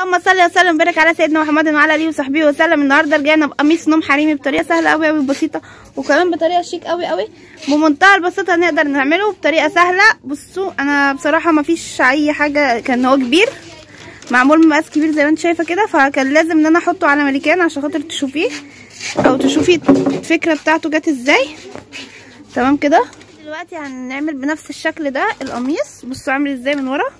اللهم صل وسلم وبارك على سيدنا محمد وعلى اله وصحبه وسلم النهارده رجعنا بقميص نوم حريمي بطريقه سهله قوي قوي بسيطه وكمان بطريقه شيك قوي قوي بمنتهى البساطه نقدر نعمله بطريقه سهله بصوا انا بصراحه ما فيش اي حاجه كان هو كبير معمول مقاس كبير زي ما انت شايفه كده فكان لازم ان انا احطه على مليكان عشان خاطر تشوفيه او تشوفي الفكره بتاعته جت ازاي تمام كده دلوقتي هنعمل بنفس الشكل ده القميص بصوا عامل ازاي من ورا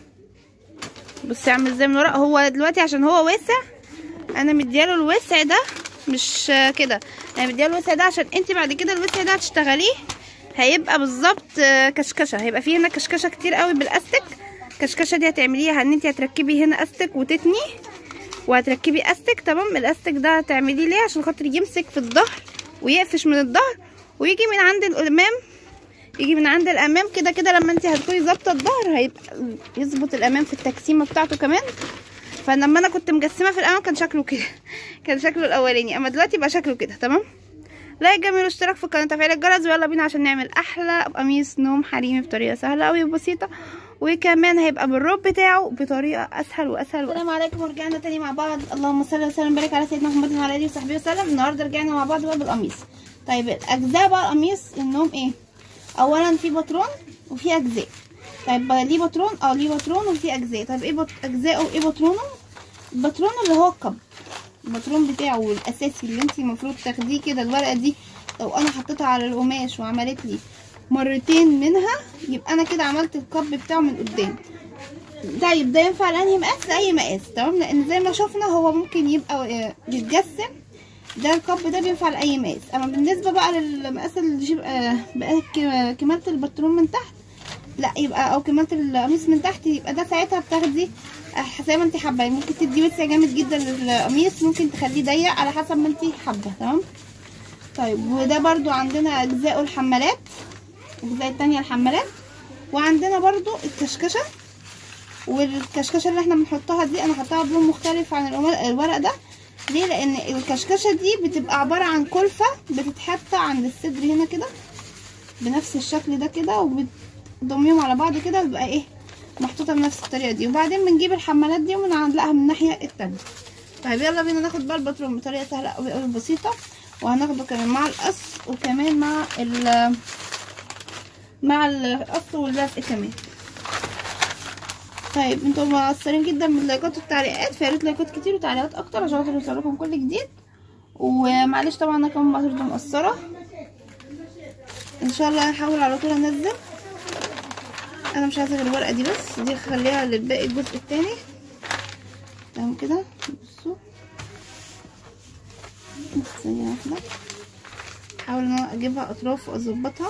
بصي عامل ازاي من ورا هو دلوقتي عشان هو واسع انا مدياله الوسع ده مش كده انا مدياله الوسع ده عشان انت بعد كده الوسع ده هتشتغليه هيبقى بالظبط كشكشه هيبقى فيه هنا كشكشه كتير قوي بالاستك الكشكشه دي هتعمليها ان انت هتركبي هنا استك وتتني وهتركبي استك تمام الاستك ده هتعمليه ليه عشان خاطر يمسك في الظهر ويقفش من الظهر ويجي من عند الامام يجي من عند الامام كده كده لما انت هتكوني ظابطه الظهر هيبقى يظبط الامام في التجسيمه بتاعته كمان فلما انا كنت مجسمه في الامام كان شكله كده كان شكله الاولاني اما دلوقتي بقى شكله كده تمام لايك جميل واشتراك في القناه وتفعيل الجرس ويلا بينا عشان نعمل احلى قميص نوم حريمي بطريقه سهله قوي وبسيطه وكمان هيبقى بالروب بتاعه بطريقه اسهل واسهل السلام عليكم ورجعنا تاني مع بعض اللهم صل وسلم وبارك على سيدنا محمد وعلى اله وصحبه وسلم النهارده رجعنا مع بعض بقى بالقميص طيب الاجزاء بقى القميص النوم ايه اولا في باترون وفي اجزاء طيب ليه باترون اه ليه باترون وفي اجزاء طيب ايه اجزاءه وايه باترونه الباترون اللي هو الكب الباترون بتاعه الاساسي اللي انت المفروض تاخديه كده الورقه دي لو انا حطيتها على القماش وعملت لي مرتين منها يبقى انا كده عملت الكب بتاعه من قدام طيب ده ينفع لانهي مقاس لاي مقاس تمام لان زي ما شفنا هو ممكن يبقى بيتجسم ده الكب ده بينفع لاي مقاس اما بالنسبه بقى للمقاس اللي يبقى بقى كماله البنطلون من تحت لا يبقى او كماله القميص من تحت يبقى ده ساعتها بتاخدي زي ما انت حابه ممكن تدي وسع جامد جدا للقميص ممكن تخليه ضيق على حسب ما انت حابه تمام طيب وده برضو عندنا اجزاء الحمالات الاجزاء التانية الحمالات وعندنا برضو الكشكشه والكشكشه اللي احنا بنحطها دي انا حطها بلون مختلف عن الورق ده ليه لان الكشكشه دي بتبقى عباره عن كلفه بتتحط عند الصدر هنا كده بنفس الشكل ده كده وبتضميهم على بعض كده بيبقى ايه محطوطه بنفس الطريقه دي وبعدين بنجيب الحمالات دي ونعلقها من الناحيه التانية طيب يلا بينا ناخد بقى الباترون بطريقه سهله قوي قوي بسيطه وهناخده كمان مع القص وكمان مع ال مع القص واللزق كمان طيب انتوا مقصرين جدا من اللايكات والتعليقات فيا ريت لايكات كتير وتعليقات اكتر عشان خاطر يوصلكم كل جديد ومعلش طبعا انا كمان برضه مقصره ان شاء الله هحاول على طول انزل انا مش عايزه غير الورقه دي بس دي خليها للباقي الجزء التاني تمام كده بصوا ثانيه واحده احاول ان انا اجيبها اطراف واظبطها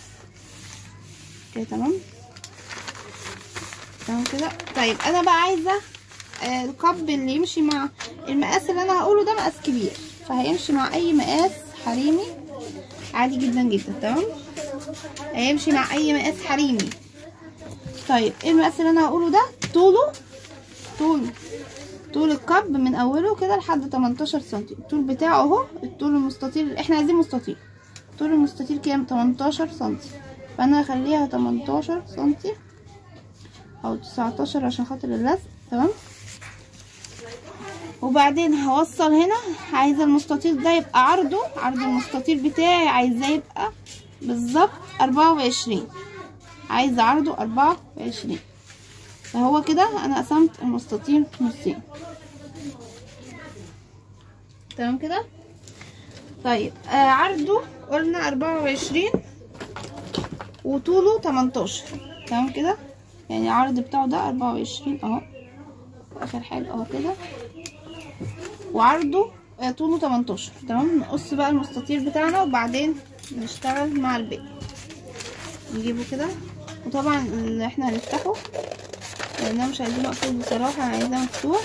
كده تمام تمام كده طيب انا بقى عايزه آه الكب اللي يمشي مع المقاس اللي انا هقوله ده مقاس كبير فهيمشي مع اي مقاس حريمي عادي جدا جدا تمام هيمشي مع اي مقاس حريمي طيب ايه المقاس اللي انا هقوله ده طوله طوله طول الكب من اوله كده لحد 18 سم الطول بتاعه اهو الطول المستطيل احنا عايزين مستطيل طول المستطيل كام 18 سم فانا هخليها 18 سم او 19 عشان خاطر اللزق تمام وبعدين هوصل هنا عايزه المستطيل ده يبقى عرضه عرض المستطيل بتاعي عايزاه يبقى بالظبط 24 عايزه عرضه 24 فهو كده انا قسمت المستطيل نصين تمام كده طيب آه عرضه قلنا 24 وطوله 18 تمام كده يعني العرض بتاعه ده 24 اهو اخر حاجه اهو كده وعرضه آه طوله 18 تمام نقص بقى المستطيل بتاعنا وبعدين نشتغل مع الباقي نجيبه كده وطبعا اللي احنا هنفتحه لان مش عايزينه مقفول بصراحه انا عايزاه مفتوح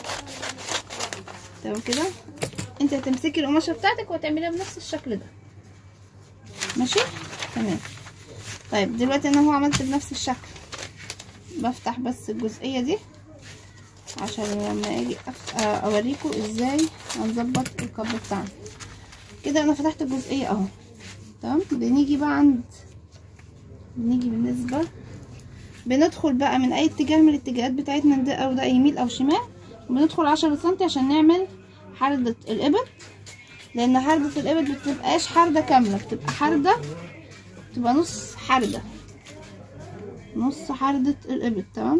تمام كده انت هتمسكي القماشه بتاعتك وهتعمليها بنفس الشكل ده ماشي تمام طيب دلوقتي انا هو عملت بنفس الشكل بفتح بس الجزئيه دي عشان لما اجي اوريكم ازاي هنظبط الكب بتاعنا كده انا فتحت الجزئيه اهو تمام بنيجي بقى عند بنيجي بالنسبه بندخل بقى من اي اتجاه من الاتجاهات بتاعتنا ده او ده يمين او شمال بندخل عشرة سنتي عشان نعمل حردة الإبط لأن حردة الإبط مبتبقاش حردة كاملة بتبقى حردة بتبقى نص حردة نص حردة الإبط تمام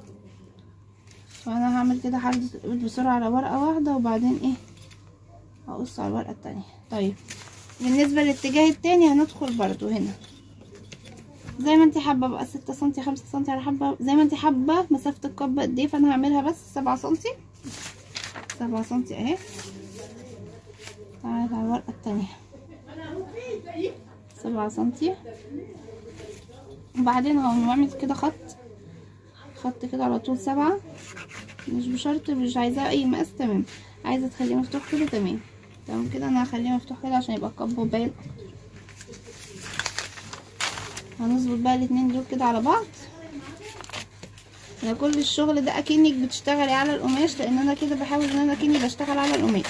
فأنا هعمل كده حردة الإبط بسرعة على ورقة واحدة وبعدين ايه هقص على الورقة التانية طيب بالنسبة للاتجاه التاني هندخل برضو هنا زي ما انت حابة بقى ستة سنتي خمسة سنتي على حبة زي ما انت حابة مسافة القبة قد ايه فانا هعملها بس سبعة سنتي سبعة سنتي اهي تعالى على الورقة التانية سبعة سنتي وبعدين هو نعمل كده خط خط كده على طول سبعة مش بشرط مش عايزاه اي مقاس تمام عايزة تخليه مفتوح كده تمام تمام كده انا هخليه مفتوح كده عشان يبقى القبة باين هنظبط بقى الاتنين دول كده على بعض انا كل الشغل ده اكنك بتشتغلي على القماش لان انا كده بحاول ان انا اكني بشتغل على القماش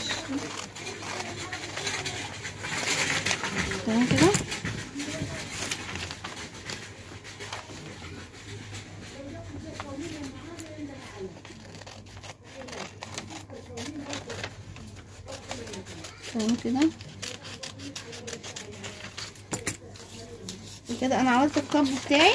تمام كده تمام كده كده انا عملت الكب بتاعي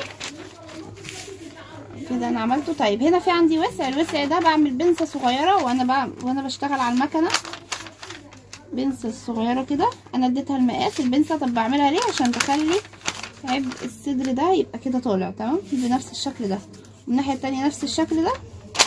كده انا عملته طيب هنا في عندي وسع الوسع ده بعمل بنسة صغيرة وانا بعمل وانا بشتغل على المكنة بنسة صغيرة كده انا اديتها المقاس البنسة طب بعملها ليه عشان تخلي عبء الصدر ده يبقى كده طالع تمام بنفس الشكل ده والناحية التانية نفس الشكل ده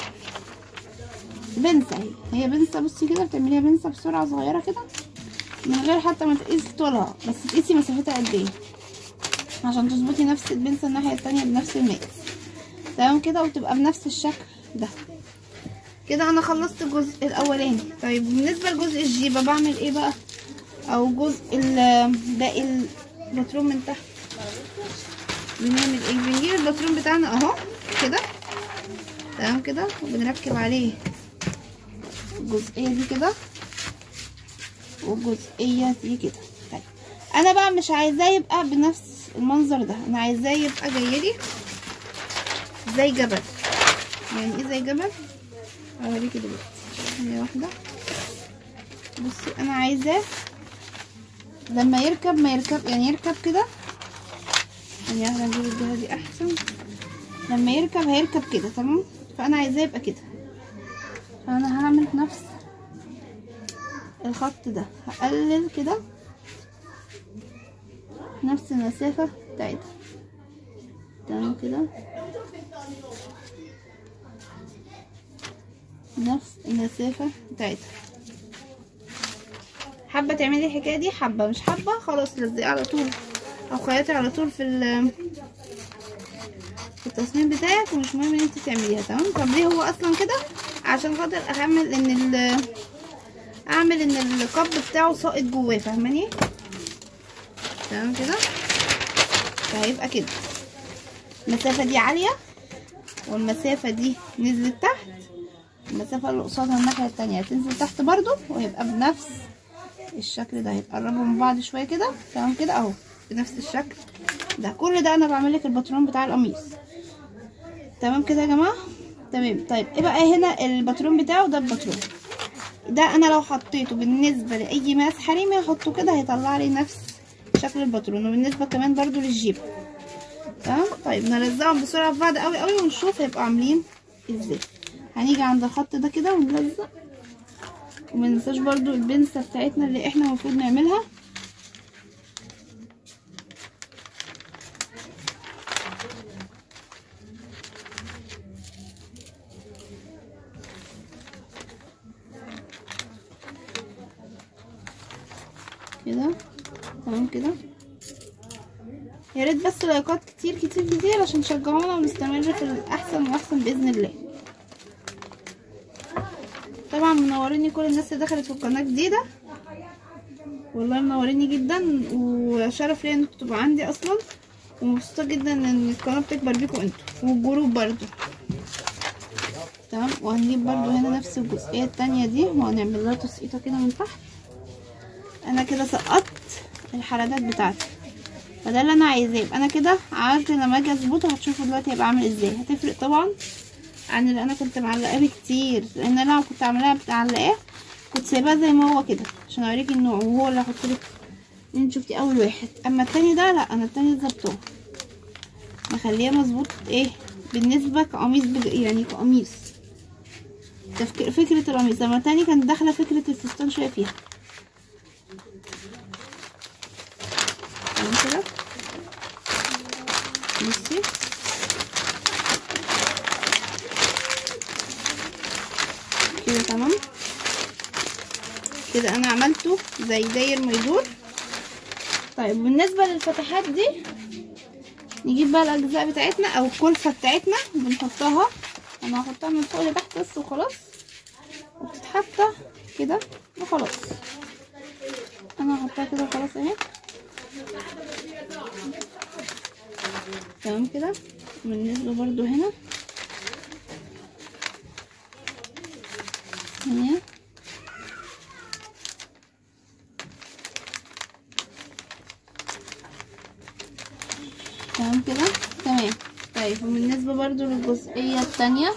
بنسة هي هي بنسة بصي كده بتعمليها بنسة بسرعة صغيرة كده من غير حتى ما تقيسي طولها بس تقيسي مسافتها قد ايه عشان تظبطي نفس البنسة الناحية التانية بنفس المقاس تمام كده وتبقى بنفس الشكل ده كده انا خلصت الجزء الاولاني طيب بالنسبة لجزء الجيبة بعمل ايه بقى او جزء باقي الباترون من تحت بنعمل ايه بنجيب الباترون بتاعنا اهو كده تمام كده وبنركب عليه الجزئية دي كده والجزئية دي كده طيب انا بقى مش عايزاه يبقى بنفس المنظر ده انا عايزاه يبقى جايلي زي جبل يعني ايه زي جبل اوريكي دلوقتي ثانيه واحده بصي انا عايزاه لما يركب ما يركب يعني يركب كده يعني احنا نجيب الجهه دي احسن لما يركب هيركب كده تمام فانا عايزاه يبقى كده فانا هعمل نفس الخط ده هقلل كده نفس المسافة بتاعتها تمام كده نفس المسافة بتاعتها حابة تعملي الحكاية دي حابة مش حابة خلاص لزقي على طول او خيطي على طول في ال في التصميم بتاعك ومش مهم ان انت تعمليها تمام طب ليه هو اصلا كده عشان خاطر اعمل ان ال اعمل ان القب بتاعه ساقط جواه فاهماني تمام كده فهيبقى كده المسافة دي عالية والمسافة دي نزلت تحت المسافة اللي قصادها الناحية التانية هتنزل تحت برضو وهيبقى بنفس الشكل ده هيتقربوا من بعض شوية كده تمام كده اهو بنفس الشكل ده كل ده انا بعمل لك الباترون بتاع القميص تمام كده يا جماعة تمام طيب ايه بقى هنا الباترون بتاعه ده الباترون ده انا لو حطيته بالنسبة لاي مقاس حريمي هحطه كده هيطلع لي نفس شكل الباترون وبالنسبة كمان برضو للجيب تمام طيب نلزقهم بسرعة في بعض قوي قوي ونشوف هيبقوا عاملين ازاي هنيجي عند الخط ده كده ونلزق ومننساش برضو البنسة بتاعتنا اللي احنا المفروض نعملها كده تمام كده يا ريت بس لايكات كتير كتير كتير عشان تشجعونا ونستمر في الاحسن واحسن باذن الله طبعا منوريني كل الناس اللي دخلت في القناه جديده والله منوريني جدا وشرف ليا انكم تبقوا عندي اصلا ومبسوطه جدا ان القناه بتكبر بيكم انتوا والجروب برضو تمام وهنجيب برضو هنا نفس الجزئيه التانية دي وهنعمل لها تسقيطه كده من تحت انا كده سقطت الحلقات بتاعتي فده اللي انا عايزاه يبقى انا كده عملت لما اجي اظبطه هتشوفوا دلوقتي هيبقى عامل ازاي هتفرق طبعا عن اللي انا كنت معلقاه بكتير لان انا لو كنت عاملاها معلقاه كنت سايباه زي ما هو كده عشان اوريكي النوع وهو اللي هحط لك انت شفتي اول واحد اما التاني ده لا انا التاني ظبطه مخليه مظبوط ايه بالنسبه كقميص بج... يعني كقميص تفكير فكره القميص اما التاني كانت داخله فكره الفستان شويه فيها تمام كده بصي كده تمام كده انا عملته زي داير ما يدور طيب بالنسبه للفتحات دي نجيب بقى الاجزاء بتاعتنا او الكلفه بتاعتنا بنحطها انا هحطها من فوق لتحت بس وخلاص وبتتحط كده وخلاص انا هحطها كده وخلاص اهي تمام كده بالنسبه برضو هنا هنا تمام كده تمام طيب وبالنسبه برضو للجزئيه التانية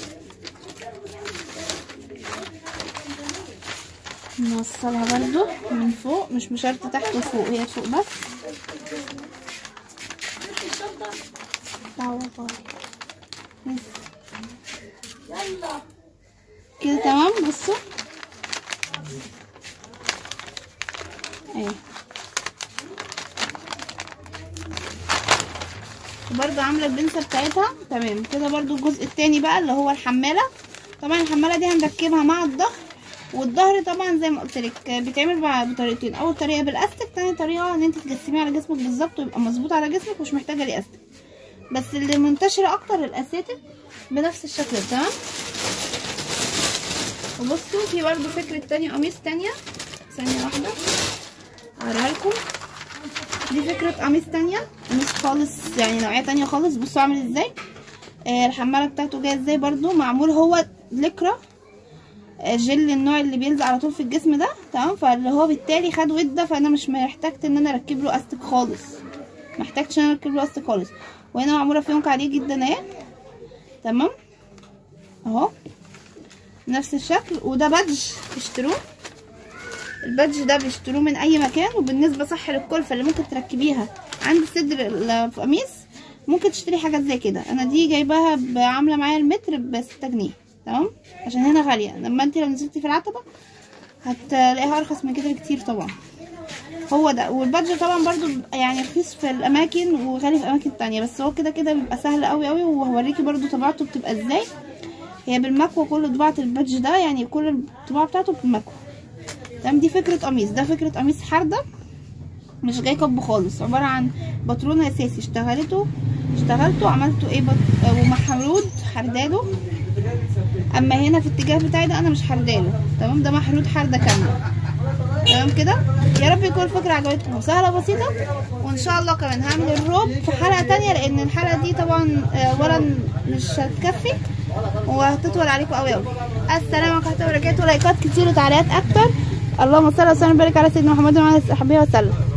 نوصلها برضو من فوق مش بشرط تحت وفوق هي فوق بس تعالوا بس. كده تمام بصوا اهي برضو عامله البنسه بتاعتها تمام كده برضو الجزء التاني بقى اللي هو الحماله طبعا الحماله دي هنركبها مع الظهر والظهر طبعا زي ما قلت لك بيتعمل بع- بطريقتين اول طريقه بالاستك تاني طريقه ان انت تجسميه على جسمك بالظبط ويبقى مظبوط على جسمك مش محتاجه ليه استك بس اللي منتشره اكتر الاساتك بنفس الشكل ده تمام وبصوا في برضو فكره تانية قميص تانية ثانيه واحده اوريها لكم دي فكرة قميص تانية قميص خالص يعني نوعية تانية خالص بصوا عامل ازاي آه الحمالة بتاعته جاية ازاي برضو معمول هو لكرة آه جل النوع اللي بيلزق على طول في الجسم ده تمام فاللي هو بالتالي خد ودة فانا مش محتاجت ان انا اركب له استك خالص محتاجتش ان انا اركب له استك خالص وهنا معمولة فيونك عادية جدا اهي تمام اهو نفس الشكل وده بادج اشتروه البادج ده بيشتروه من اي مكان وبالنسبه صح للكلفه اللي ممكن تركبيها عند صدر القميص ممكن تشتري حاجات زي كده انا دي جايباها ب- عامله معايا المتر ب 6 جنيه تمام عشان هنا غاليه لما انت لو نزلتي في العتبه هتلاقيها ارخص من كده بكتير طبعا هو ده والبادج طبعا برضو بيبقى يعني رخيص في الاماكن وغالي في اماكن تانية بس هو كده كده بيبقى سهل قوي قوي وهوريكي برضو طباعته بتبقى ازاي هي بالمكوى كل طباعه البادج ده يعني كل الطباعه بتاعته بالمكوى تمام دي فكرة قميص ده فكرة قميص حردة مش جاي كب خالص عبارة عن باترون اساسي اشتغلته اشتغلته عملته ايه بط... ومحرود حرداله اما هنا في الاتجاه بتاعي ده انا مش حرداله تمام ده محرود حردة كاملة تمام كده يا رب يكون الفكرة عجبتكم وسهلة بسيطة وان شاء الله كمان هعمل الروب في حلقة تانية لان الحلقة دي طبعا آه، اولا مش هتكفي وهتطول عليكم قوي قوي السلام عليكم ورحمة الله وبركاته لايكات كتير وتعليقات اكتر اللهم صل وسلم وبارك على سيدنا محمد وعلى اله وصحبه وسلم